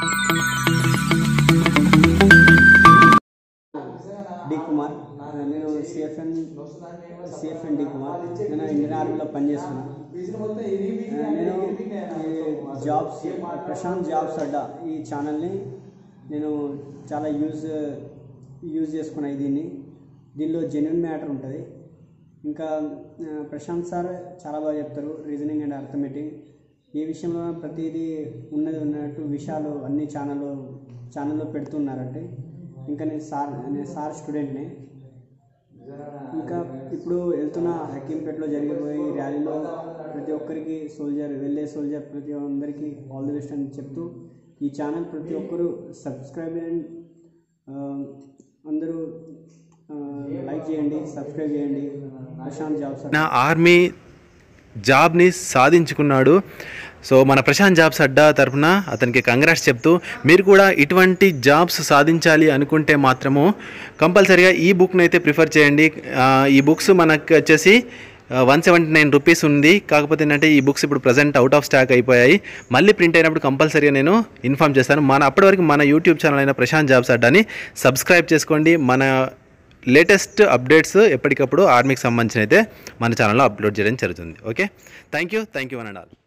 D Kumar నేను సిఎఫ్ఎన్ సిఎఫ్ఎన్ D Kumar నేను Indian ఆర్మీలో పనిచేస్తున్నాను నేను ఈ జాబ్స్ ప్రశాంత్ జాబ్స్ అడ్డా ఈ ఛానల్ని నేను చాలా యూజ్ యూజ్ చేసుకున్నాయి దీన్ని దీనిలో జెన్యున్ మ్యాటర్ ఉంటుంది ఇంకా ఆ, ప్రశాంత్ సార్ చాలా బాగా చెప్తారు రీజనింగ్ అండ్ అర్థమెటిక్ ఏ విషయంలో ప్రతిదీ ఉన్నది ఉన్నట్టు విషయాలు అన్ని ఛానల్లో ఛానల్లో పెడుతున్నారంటే ఇంకా నేను సార్ నేను సార్ స్టూడెంట్ని ఇంకా ఇప్పుడు వెళ్తున్న హకీంపేటలో జరిగిపోయే ఈ ర్యాలీలో ప్రతి ఒక్కరికి సోల్జర్ వెళ్ళే సోల్జర్ ప్రతి అందరికీ ఆల్ ది బెస్ట్ అని చెప్తూ ఈ ఛానల్ ప్రతి ఒక్కరూ సబ్స్క్రైబ్ అండ్ అందరూ లైక్ చేయండి సబ్స్క్రైబ్ చేయండి ప్రశాంత్ జాబ్స్ నా ఆర్మీ జాబ్ని సాధించుకున్నాడు సో మన ప్రశాంత్ జాబ్స్ అడ్డా తరఫున అతనికి కంగ్రాట్స్ చెప్తూ మీరు కూడా ఇటువంటి జాబ్స్ సాధించాలి అనుకుంటే మాత్రము కంపల్సరీగా ఈ బుక్ని అయితే ప్రిఫర్ చేయండి ఆ, ఈ బుక్స్ మనకు వచ్చేసి వన్ సెవెంటీ నైన్ రూపీస్ ఉంది కాకపోతే ఏంటంటే ఈ బుక్స్ ఇప్పుడు ప్రజెంట్ అవుట్ ఆఫ్ స్టాక్ అయిపోయాయి మళ్ళీ ప్రింట్ అయినప్పుడు కంపల్సరీగా నేను ఇన్ఫామ్ చేస్తాను మన అప్పటి వరకు మన యూట్యూబ్ ఛానల్ అయిన ప్రశాంత్ జాబ్స్ అడ్డాని సబ్స్క్రైబ్ చేసుకోండి మన లేటెస్ట్ అప్డేట్స్ ఎప్పటికప్పుడు ఆర్మీకి సంబంధించిన అయితే మన ఛానల్లో అప్లోడ్ చేయడం జరుగుతుంది okay thank you thank you one and all